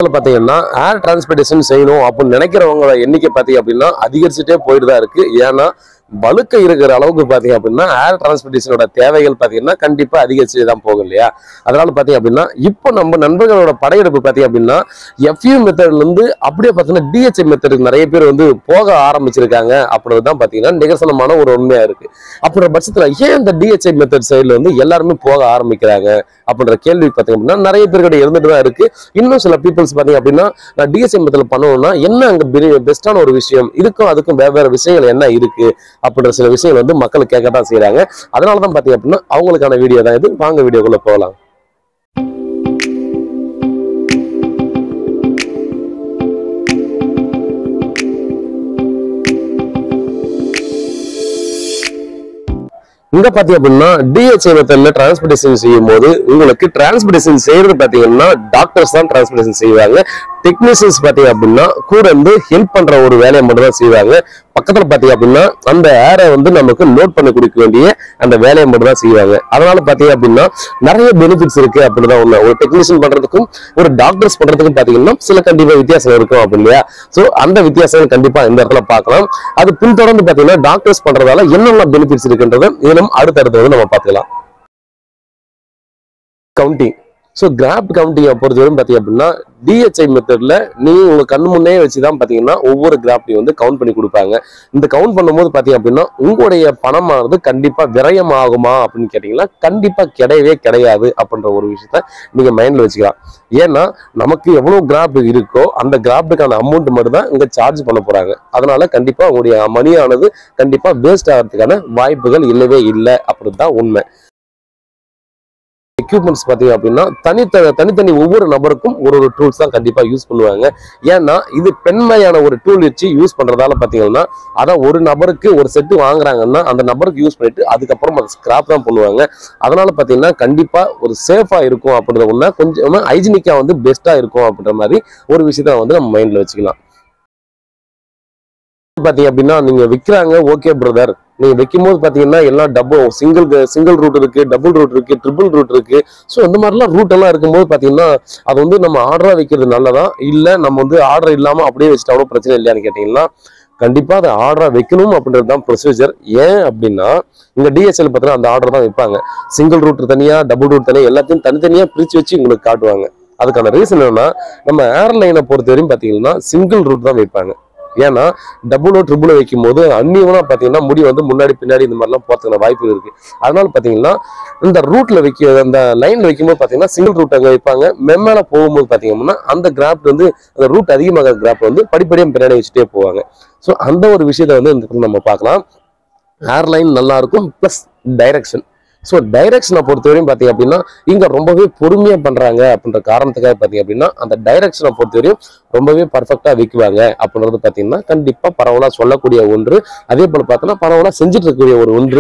பாத்தீங்கன்னா ஏர் டிரான்ஸ்போர்டேஷன் செய்யணும் அப்படின்னு நினைக்கிறவங்களோட எண்ணிக்கை பாத்தீங்க அப்படின்னா அதிகரிச்சுட்டே போயிட்டு தான் இருக்கு ஏன்னா பலுக்க இருக்கிற அளவுக்கு பாத்தீங்க அப்படின்னா ஏர் டிரான்ஸ்போர்டேஷனோட தேவைகள் பாத்தீங்கன்னா கண்டிப்பா அதிகரிச்சு தான் போகும் இல்லையா அதனால பாத்தீங்க அப்படின்னா இப்போ நம்ம நண்பர்களோட படையெடுப்பு பாத்தீங்க அப்படின்னா எஃப்யூ மெத்தட்ல இருந்து அப்படியே பாத்தீங்கன்னா டிஹெச்ஐ மெத்தடுக்கு நிறைய பேர் வந்து போக ஆரம்பிச்சிருக்காங்க அப்படிதான் பாத்தீங்கன்னா நிகர்சனமான ஒரு உண்மையா இருக்கு அப்படின்ற பட்சத்துல ஏன் இந்த டிஹெச்ஐ மெத்தட் சைடுல வந்து எல்லாருமே போக ஆரம்பிக்கிறாங்க அப்படின்ற கேள்வி பாத்தீங்க அப்படின்னா நிறைய பேர்கிட்ட இருந்துட்டு தான் இருக்கு இன்னும் சில பீப்புள்ஸ் பாத்தீங்க அப்படின்னா நான் டிஎஸ்ஐ மெத்தட்ல பண்ணணும்னா என்ன அங்க பெஸ்டான ஒரு விஷயம் இதுக்கும் அதுக்கும் வெவ்வேறு விஷயங்கள் என்ன இருக்கு அப்படின்ற சில விஷயங்கள் வந்து மக்கள் கேட்க தான் செய்யறாங்க அதனால தான் பாத்தீங்க அப்படின்னா அவங்களுக்கான வீடியோ தான் இது வாங்க வீடியோக்குள்ள போகலாம் இங்க பாத்தீங்க அப்படின்னா டிஹெச்ஐ மெத்தட்ல டிரான்ஸ்போர்டேஷன் செய்யும் போது உங்களுக்கு டிரான்ஸ்போர்டேஷன் செய்யறது பாத்தீங்கன்னா டாக்டர்ஸ் தான் டிரான்ஸ்போர்டேஷன் செய்வாங்க டெக்னீஷியன்ஸ் பாத்தீங்க அப்படின்னா கூட இருந்து ஹெல்ப் பண்ற ஒரு வேலையை மட்டும் தான் செய்வாங்க பக்கத்துல பாத்தீங்க அப்படின்னா அந்த ஏரை வந்து நமக்கு நோட் பண்ணி கொடுக்க வேண்டிய அந்த வேலையை மட்டும் தான் செய்வாங்க அதனால பாத்தீங்க அப்படின்னா நிறைய பெனிஃபிட்ஸ் இருக்கு அப்படிதான் உண்மை ஒரு டெக்னீஷியன் பண்றதுக்கும் ஒரு டாக்டர்ஸ் பண்றதுக்கும் பாத்தீங்கன்னா சில கண்டிப்பா வித்தியாசம் இருக்கும் அப்படி இல்லையா சோ அந்த வித்தியாசங்கள் கண்டிப்பா இந்த இடத்துல பார்க்கலாம் அது பின்தொடர்ந்து பாத்தீங்கன்னா டாக்டர்ஸ் பண்றதால என்னென்ன பெனிஃபிட்ஸ் இருக்குன்றத இதிலும் அடுத்தடுத்து வந்து நம்ம பார்த்துக்கலாம் கவுண்டிங் ஸோ கிராப் கவுண்டிங்கை பொறுத்தவரைக்கும் பார்த்தீங்க அப்படின்னா டிஹெச்ஐ மெத்தட்ல நீ உங்க கண்ணு முன்னே வச்சு தான் பார்த்தீங்கன்னா ஒவ்வொரு கிராப்டையும் வந்து கவுண்ட் பண்ணி கொடுப்பாங்க இந்த கவுண்ட் பண்ணும்போது பார்த்தீங்க அப்படின்னா உங்களுடைய பணமானது கண்டிப்பா விரயம் ஆகுமா அப்படின்னு கேட்டீங்கன்னா கண்டிப்பா கிடையவே கிடையாது அப்படின்ற ஒரு விஷயத்த நீங்க மைண்ட்ல வச்சுக்கலாம் ஏன்னா நமக்கு எவ்வளவு கிராப் இருக்கோ அந்த கிராஃப்டுக்கான அமௌண்ட் மட்டும் தான் இங்க சார்ஜ் பண்ண போறாங்க அதனால கண்டிப்பா உங்களுடைய மணியானது கண்டிப்பா வேஸ்ட் ஆகிறதுக்கான வாய்ப்புகள் இல்லவே இல்லை அப்படின்னு தான் உண்மை எக்யூப்மெண்ட்ஸ் பார்த்தீங்க அப்படின்னா தனித்த தனித்தனி ஒவ்வொரு நபருக்கும் ஒரு ஒரு டூல்ஸ் தான் கண்டிப்பாக யூஸ் பண்ணுவாங்க ஏன்னா இது பெண்மையான ஒரு டூல் வச்சு யூஸ் பண்ணுறதால பார்த்தீங்கன்னா அதான் ஒரு நபருக்கு ஒரு செட்டு வாங்குறாங்கன்னா அந்த நபருக்கு யூஸ் பண்ணிட்டு அதுக்கப்புறம் அதை ஸ்கிராப் தான் பண்ணுவாங்க அதனால பார்த்தீங்கன்னா கண்டிப்பாக ஒரு சேஃபாக இருக்கும் அப்படின்ற ஒன்றா கொஞ்சம் ஹைஜினிக்காக வந்து பெஸ்ட்டாக இருக்கும் அப்படின்ற மாதிரி ஒரு விஷயத்த வந்து நம்ம மைண்டில் வச்சுக்கலாம் பார்த்தீங்க அப்படின்னா நீங்கள் விற்கிறாங்க ஓகே பிரதர் நீங்க வைக்கும்போது பாத்தீங்கன்னா எல்லாம் டபுள் சிங்கிள் சிங்கிள் ரூட் இருக்கு டபுள் ரூட் இருக்கு ட்ரிபிள் ரூட் இருக்கு ஸோ இந்த மாதிரிலாம் ரூட் எல்லாம் இருக்கும்போது பாத்தீங்கன்னா அது வந்து நம்ம ஆர்டரா வைக்கிறது நல்லதா இல்ல நம்ம வந்து ஆர்டர் இல்லாம அப்படியே வச்சுட்டு அவ்வளோ பிரச்சனை இல்லையான்னு கேட்டீங்கன்னா கண்டிப்பா அதை ஆர்டரா வைக்கணும் அப்படின்றது தான் ப்ரொசீஜர் ஏன் அப்படின்னா இங்க டிஎஸ்எல் பார்த்தீங்கன்னா அந்த ஆர்டர் தான் வைப்பாங்க சிங்கிள் ரூட் தனியா டபுள் ரூட் தனியா எல்லாத்தையும் தனித்தனியா பிரிச்சு வச்சு உங்களுக்கு காட்டுவாங்க அதுக்கான ரீசன் என்னன்னா நம்ம ஏர்லைனை பொறுத்த வரையும் பாத்தீங்கன்னா சிங்கிள் ரூட் தான் வைப்பாங்க ஏன்னா டபுளோ ட்ரிபிளோ வைக்கும் போது அந்நியவனா பாத்தீங்கன்னா முடி வந்து முன்னாடி பின்னாடி இந்த மாதிரிலாம் போறதுக்கான வாய்ப்பு இருக்கு அதனால பாத்தீங்கன்னா இந்த ரூட்ல வைக்க அந்த லைன்ல வைக்கும்போது பாத்தீங்கன்னா சிங்கிள் ரூட் அங்க வைப்பாங்க மெம்மேல போகும்போது பாத்தீங்கன்னா அந்த கிராப் வந்து அந்த ரூட் அதிகமாக கிராப் வந்து படிப்படியாக பின்னாடி வச்சுட்டே போவாங்க ஸோ அந்த ஒரு விஷயத்த வந்து இந்த இடத்துல நம்ம பார்க்கலாம் ஏர்லைன் நல்லா இருக்கும் ப்ளஸ் டைரக்ஷன் ஸோ டைரக்ஷனை பொறுத்தவரையும் பார்த்தீங்க அப்படின்னா இங்கே ரொம்பவே பொறுமையாக பண்ணுறாங்க அப்படின்ற காரணத்துக்காக பார்த்தீங்க அப்படின்னா அந்த டைரக்ஷனை பொறுத்தவரையும் ரொம்பவே பர்ஃபெக்டாக விற்குவாங்க அப்படின்றது பார்த்தீங்கன்னா கண்டிப்பாக பரவலாக சொல்லக்கூடிய ஒன்று அதே போல் பார்த்தோன்னா பரவலாக செஞ்சுட்டு இருக்கக்கூடிய ஒரு ஒன்று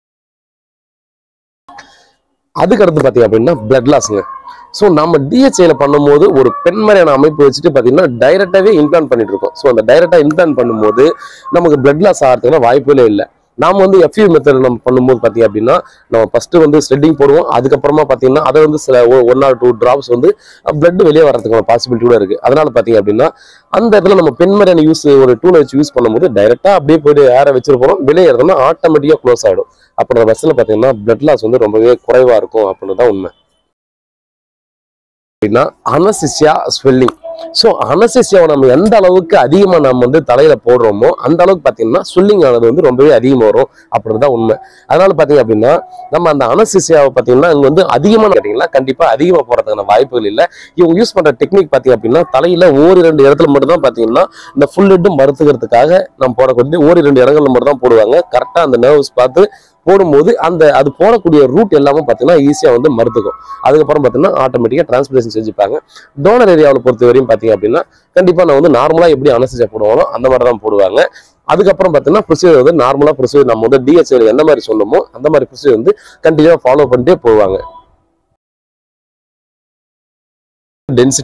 அதுக்கு அடுத்து பார்த்தீங்க அப்படின்னா பிளட் லாஸ்ங்க ஸோ நம்ம டிஹெச்ஐல பண்ணும்போது ஒரு பெண்மறையான அமைப்பு வச்சுட்டு பார்த்தீங்கன்னா டைரெக்டாகவே இம்ப்ளான் பண்ணிட்டு இருக்கோம் ஸோ அந்த டைரெக்டாக இம்ப்ளான் பண்ணும்போது நமக்கு பிளட் லாஸ் ஆகிறதுக்குலாம் வாய்ப்புகளே இல்லை நாம வந்து எஃப்யூ மெத்தட் நம்ம பண்ணும்போது பார்த்தீங்க அப்படின்னா நம்ம ஃபர்ஸ்ட் வந்து ஸ்ட்ரெட்டிங் போடுவோம் அதுக்கப்புறமா பார்த்தீங்கன்னா அதை வந்து சில ஒன் ஆர் டூ டிராப்ஸ் வந்து பிளட் வெளியே வர்றதுக்கான பாசிபிலிட்டி கூட இருக்கு அதனால பார்த்தீங்க அப்படின்னா அந்த இடத்துல நம்ம பெண்மறையான யூஸ் ஒரு டூலை வச்சு யூஸ் பண்ணும்போது டைரெக்டாக அப்படியே போயிட்டு ஏற வச்சுட்டு போகிறோம் வெளியே ஏறதுனா ஆட்டோமேட்டிக்காக க்ளோஸ் ஆகிடும் அப்படின்ற பஸ்ஸில் பார்த்தீங்கன்னா பிளட் லாஸ் வந்து ரொம்பவே குறைவாக இருக்கும் அப்படின்னு தான் உண்மை அப்படின்னா அனசிசியா ஸ்வெல்லிங் ஸோ அனசிசியாவை நம்ம எந்த அளவுக்கு அதிகமாக நம்ம வந்து தலையில போடுறோமோ அந்த அளவுக்கு பார்த்தீங்கன்னா ஸ்வெல்லிங் ஆனது வந்து ரொம்பவே அதிகமாக வரும் அப்படின்னு தான் உண்மை அதனால பார்த்தீங்க அப்படின்னா நம்ம அந்த அனசிசியாவை பார்த்தீங்கன்னா இங்கே வந்து அதிகமாக கேட்டிங்கன்னா கண்டிப்பாக அதிகமாக போகிறதுக்கான வாய்ப்புகள் இல்லை இவங்க யூஸ் பண்ணுற டெக்னிக் பார்த்தீங்க அப்படின்னா தலையில ஓர் இரண்டு இடத்துல மட்டும் தான் பார்த்தீங்கன்னா இந்த ஃபுல் ஹெட்டும் மறுத்துக்கிறதுக்காக நம்ம போடக்கூடிய ஓர் இரண்டு இடங்கள்ல மட்டும் தான் போடுவாங்க கரெக்டாக அந்த நர்வ்ஸ் பார்த்து போடும்போது அந்த அது போடக்கூடிய ரூட் எல்லாமே பார்த்தீங்கன்னா ஈஸியாக வந்து மறுத்துக்கும் அதுக்கப்புறம் பார்த்தீங்கன்னா ஆட்டோமேட்டிக்காக டிரான்ஸ்பிரேஷன் செஞ்சுப்பாங்க டோனர் ஏரியாவில் பொறுத்த வரையும் பார்த்தீங்க அப்படின்னா கண்டிப்பாக நான் வந்து நார்மலாக எப்படி அனசிஜா போடுவானோ அந்த மாதிரி தான் போடுவாங்க அதுக்கப்புறம் பார்த்தீங்கன்னா ப்ரொசீஜர் வந்து நார்மலாக ப்ரொசீஜர் நம்ம வந்து டிஹெச்ஐல எந்த மாதிரி சொன்னோமோ அந்த மாதிரி ப்ரொசீஜர் வந்து கண்டினியூவாக ஃபாலோ பண்ணிட்டே போவாங்க டென்சிட்டி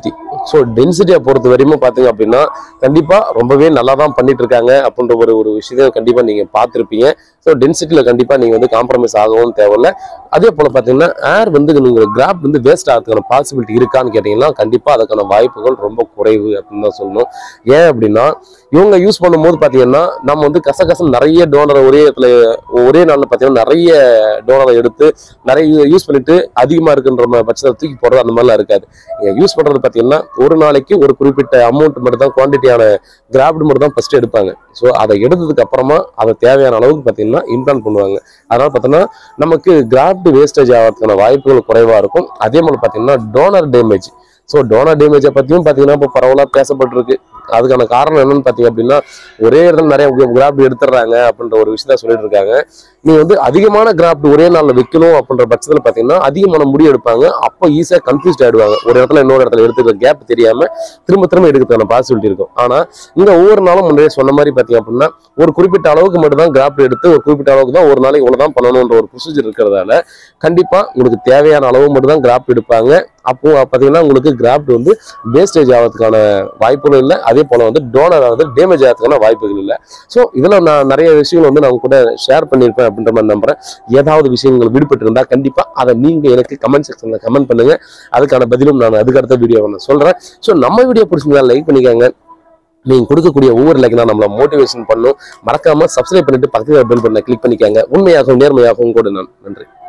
ஸோ டென்சிட்டியை பொறுத்த வரையும் பார்த்தீங்க அப்படின்னா கண்டிப்பா ரொம்பவே நல்லா தான் பண்ணிட்டு இருக்காங்க அப்படின்ற ஒரு ஒரு விஷயத்தை கண்டிப்பா நீங்க பார்த்துருப்பீங்க ஸோ டென்சிட்டியில் கண்டிப்பா நீங்க வந்து காம்ப்ரமைஸ் ஆகவும் தேவையில்ல அதே போல பார்த்தீங்கன்னா ஏர் வந்து நீங்க கிராப் வந்து வேஸ்ட் ஆகிறதுக்கான பாசிபிலிட்டி இருக்கான்னு கேட்டீங்கன்னா கண்டிப்பா அதுக்கான வாய்ப்புகள் ரொம்ப குறைவு அப்படின்னு தான் சொல்லணும் ஏன் அப்படின்னா இவங்க யூஸ் பண்ணும்போது பார்த்தீங்கன்னா நம்ம வந்து கசகசம் நிறைய டோனரை ஒரே இடத்துல ஒரே நாளில் பார்த்தீங்கன்னா நிறைய டோனரை எடுத்து நிறைய யூஸ் பண்ணிட்டு அதிகமாக இருக்குன்ற ம- பட்சத்தை தூக்கி போடுறது அந்த மாதிரிலாம் இருக்காது யூஸ் பண்ணுறது பார்த்தீங்கன்னா ஒரு நாளைக்கு ஒரு குறிப்பிட்ட அமௌண்ட் மட்டும் தான் குவான்டிட்டியான கிராப்டு மட்டும் தான் ஃபர்ஸ்ட் எடுப்பாங்க ஸோ அதை எடுத்ததுக்கு அப்புறமா அதை தேவையான அளவுக்கு பார்த்தீங்கன்னா இம்ப்ளான் பண்ணுவாங்க அதனால பார்த்தீங்கன்னா நமக்கு கிராஃப்ட் வேஸ்டேஜ் ஆகிறதுக்கான வாய்ப்புகள் குறைவாக இருக்கும் அதே மாதிரி பார்த்தீங்கன்னா டோனர் டேமேஜ் ஸோ டோனர் டேமேஜை பற்றியும் பார்த்தீங்கன்னா இப்போ பரவலாக பேசப்பட்டிருக்கு அதுக்கான காரணம் என்னன்னு பார்த்தீங்க அப்படின்னா ஒரே இடத்துல நிறைய கிராஃப்ட் எடுத்துடுறாங்க அப்படின்ற ஒரு விஷயத்த சொல்லிட்டு இருக்காங்க நீ வந்து அதிகமான கிராஃப்ட் ஒரே நாளில் வைக்கணும் அப்படின்ற பட்சத்தில் பார்த்தீங்கன்னா அதிகமான முடி எடுப்பாங்க அப்போ ஈஸியாக கன்ஃபியூஸ்ட் ஆயிடுவாங்க ஒரு இடத்துல இன்னொரு இடத்துல எடுத்துக்கிற கேப் தெரியாம திரும்ப திரும்ப எடுக்கிறதுக்கான பாசிபிலிட்டி இருக்கும் ஆனால் இங்கே ஒவ்வொரு நாளும் முன்னாடியே சொன்ன மாதிரி பார்த்தீங்க அப்படின்னா ஒரு குறிப்பிட்ட அளவுக்கு மட்டும் தான் கிராஃப்ட் எடுத்து ஒரு குறிப்பிட்ட அளவுக்கு தான் ஒரு நாளைக்கு இவ்வளோ தான் பண்ணணுன்ற ஒரு ப்ரொசீஜர் இருக்கிறதால கண்டிப்பாக உங்களுக்கு தேவையான அளவு மட்டும் தான் கிராஃப்ட் எடுப்பாங்க அப்போ பார்த்தீங்கன்னா உங்களுக்கு கிராஃப்ட் வந்து வேஸ்டேஜ் ஆகிறதுக்கான வாய்ப்புகளும் இல்லை அதே போல் வந்து டோனர் ஆகுது டேமேஜ் ஆகிறதுக்கான வாய்ப்புகள் இல்லை ஸோ இதில் நான் நிறைய விஷயங்கள் வந்து நான் கூட ஷேர் பண்ணியிருப்பேன் அப்படின்ற மாதிரி நம்புறேன் ஏதாவது விஷயங்கள் விடுபட்டு இருந்தால் கண்டிப்பாக அதை நீங்கள் எனக்கு கமெண்ட் செக்ஷனில் கமெண்ட் பண்ணுங்க அதுக்கான பதிலும் நான் அதுக்கு அடுத்த வீடியோ நான் சொல்கிறேன் ஸோ நம்ம வீடியோ பிடிச்சிருந்தா லைக் பண்ணிக்கோங்க நீங்கள் கொடுக்கக்கூடிய ஒவ்வொரு லைக் தான் நம்மளை மோட்டிவேஷன் பண்ணும் மறக்காம சப்ஸ்கிரைப் பண்ணிட்டு பக்கத்தில் பெல் பண்ண கிளிக் பண்ணிக்கோங்க உண்மையாகவும் நேர்மையாகவும் கூட நான் நன்றி